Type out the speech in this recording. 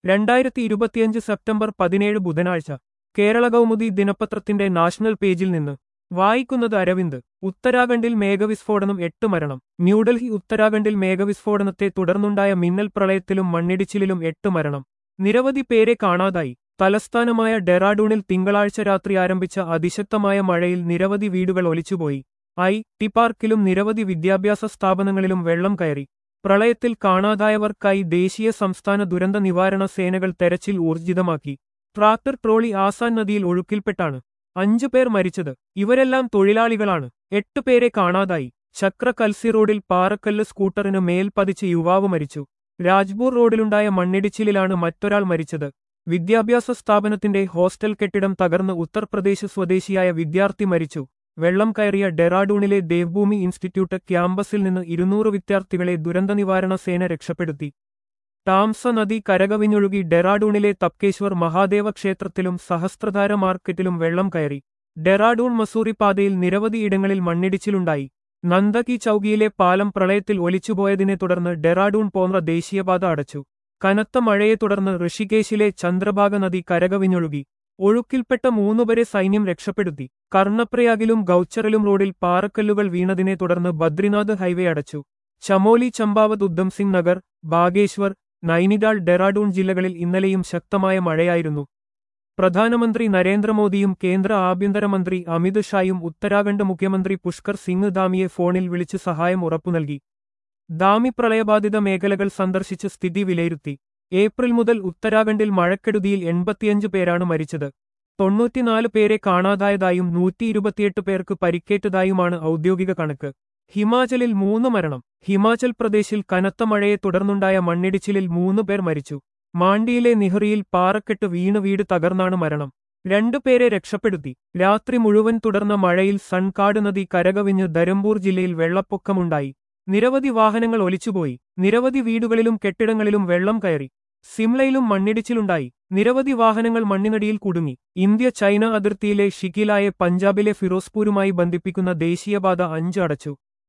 രണ്ടായിരത്തി ഇരുപത്തിയഞ്ച് സെപ്റ്റംബർ പതിനേഴ് ബുധനാഴ്ച കേരള കൗമുദി ദിനപത്രത്തിന്റെ നാഷണൽ പേജിൽ നിന്ന് വായിക്കുന്നത് അരവിന്ദ് ഉത്തരാഖണ്ഡിൽ മേഘവിസ്ഫോടനം എട്ട് മരണം ന്യൂഡൽഹി ഉത്തരാഖണ്ഡിൽ മേഘവിസ്ഫോടനത്തെ തുടർന്നുണ്ടായ മിന്നൽ പ്രളയത്തിലും മണ്ണിടിച്ചിലിലും എട്ട് മരണം നിരവധി പേരെ കാണാതായി തലസ്ഥാനമായ ഡെറാഡൂണിൽ തിങ്കളാഴ്ച രാത്രി ആരംഭിച്ച അതിശക്തമായ മഴയിൽ നിരവധി വീടുകൾ ഒലിച്ചുപോയി ഐ ടി പാർക്കിലും നിരവധി വിദ്യാഭ്യാസ സ്ഥാപനങ്ങളിലും വെള്ളം കയറി പ്രളയത്തിൽ കാണാതായവർക്കായി ദേശീയ സംസ്ഥാന ദുരന്ത നിവാരണ സേനകൾ തെരച്ചിൽ ഊർജിതമാക്കി ട്രാക്ടർ ട്രോളി ആസാൻ നദിയിൽ ഒഴുക്കിൽപ്പെട്ടാണ് അഞ്ചു പേർ മരിച്ചത് ഇവരെല്ലാം തൊഴിലാളികളാണ് എട്ട് പേരെ കാണാതായി ചക്ര കൽസി റോഡിൽ പാറക്കല്ല് സ്കൂട്ടറിന് മേൽ പതിച്ച് യുവാവ് മരിച്ചു രാജ്പൂർ റോഡിലുണ്ടായ മണ്ണിടിച്ചിലിലാണ് മറ്റൊരാൾ മരിച്ചത് വിദ്യാഭ്യാസ സ്ഥാപനത്തിന്റെ ഹോസ്റ്റൽ കെട്ടിടം തകർന്ന് ഉത്തർപ്രദേശ് സ്വദേശിയായ വിദ്യാർത്ഥി മരിച്ചു വെള്ളം കയറിയ ഡെറാഡൂണിലെ ദേവ്ഭൂമി ഇൻസ്റ്റിറ്റ്യൂട്ട് ക്യാമ്പസിൽ നിന്ന് ഇരുന്നൂറ് വിദ്യാർത്ഥികളെ ദുരന്തനിവാരണ സേന രക്ഷപ്പെടുത്തി ടാംസ നദി കരകവിഞ്ഞൊഴുകി ഡെറാഡൂണിലെ തപ്കേശ്വർ മഹാദേവ ക്ഷേത്രത്തിലും സഹസ്രധാര മാർക്കറ്റിലും വെള്ളം കയറി ഡെറാഡൂൺ മസൂറി പാതയിൽ നിരവധിയിടങ്ങളിൽ മണ്ണിടിച്ചിലുണ്ടായി നന്ദകി ചൌകിയിലെ പാലം പ്രളയത്തിൽ ഒലിച്ചുപോയതിനെ തുടർന്ന് ഡെറാഡൂൺ പോന്ന ദേശീയപാത അടച്ചു കനത്ത മഴയെ തുടർന്ന് ഋഷികേശിലെ ചന്ദ്രഭാഗ നദി കരകവിഞ്ഞൊഴുകി ഒഴുക്കിൽപ്പെട്ട മൂന്നുപേരെ സൈന്യം രക്ഷപ്പെടുത്തി കർണപ്രയാഗിലും ഗൌച്ചറിലും റോഡിൽ പാറക്കല്ലുകൾ വീണതിനെ തുടർന്ന് ബദ്രിനാഥ് ഹൈവേ അടച്ചു ചമോലി ചമ്പാവത് ഉദ്ധം സിംഗ് നഗർ ബാഗേശ്വർ നൈനിതാൾ ഡെറാഡൂൺ ജില്ലകളിൽ ഇന്നലെയും ശക്തമായ മഴയായിരുന്നു പ്രധാനമന്ത്രി നരേന്ദ്രമോദിയും കേന്ദ്ര ആഭ്യന്തരമന്ത്രി അമിത് ഷായും ഉത്തരാഖണ്ഡ് മുഖ്യമന്ത്രി പുഷ്കർ സിംഗ് ധാമിയെ ഫോണിൽ വിളിച്ച് സഹായം ഉറപ്പു നൽകി ധാമി പ്രളയബാധിത മേഖലകൾ സന്ദർശിച്ച് സ്ഥിതി വിലയിരുത്തി ഏപ്രിൽ മുതൽ ഉത്തരാഖണ്ഡിൽ മഴക്കെടുതിയിൽ എൺപത്തിയഞ്ച് പേരാണ് മരിച്ചത് തൊണ്ണൂറ്റിനാല് പേരെ കാണാതായതായും നൂറ്റി ഇരുപത്തിയെട്ട് പേർക്ക് പരിക്കേറ്റതായുമാണ് ഔദ്യോഗിക കണക്ക് ഹിമാചലിൽ മൂന്ന് മരണം ഹിമാചൽ പ്രദേശിൽ കനത്ത മഴയെ തുടർന്നുണ്ടായ മണ്ണിടിച്ചിലിൽ മൂന്ന് പേർ മരിച്ചു മാണ്ടിയിലെ നിഹറിയിൽ പാറക്കെട്ട് വീണ് വീട് തകർന്നാണ് മരണം രണ്ടുപേരെ രക്ഷപ്പെടുത്തി രാത്രി മുഴുവൻ തുടർന്ന മഴയിൽ സൺകാട് നദി കരകവിഞ്ഞ് ധരംപൂർ ജില്ലയിൽ വെള്ളപ്പൊക്കമുണ്ടായി നിരവധി വാഹനങ്ങൾ ഒലിച്ചുപോയി നിരവധി വീടുകളിലും കെട്ടിടങ്ങളിലും വെള്ളം കയറി സിംലയിലും മണ്ണിടിച്ചിലുണ്ടായി നിരവധി വാഹനങ്ങൾ മണ്ണിനടിയിൽ കുടുങ്ങി ഇന്ത്യ ചൈന അതിർത്തിയിലെ ഷിക്കിലായെ പഞ്ചാബിലെ ഫിറോസ്പൂരുമായി ബന്ധിപ്പിക്കുന്ന ദേശീയപാത അഞ്ച് അടച്ചു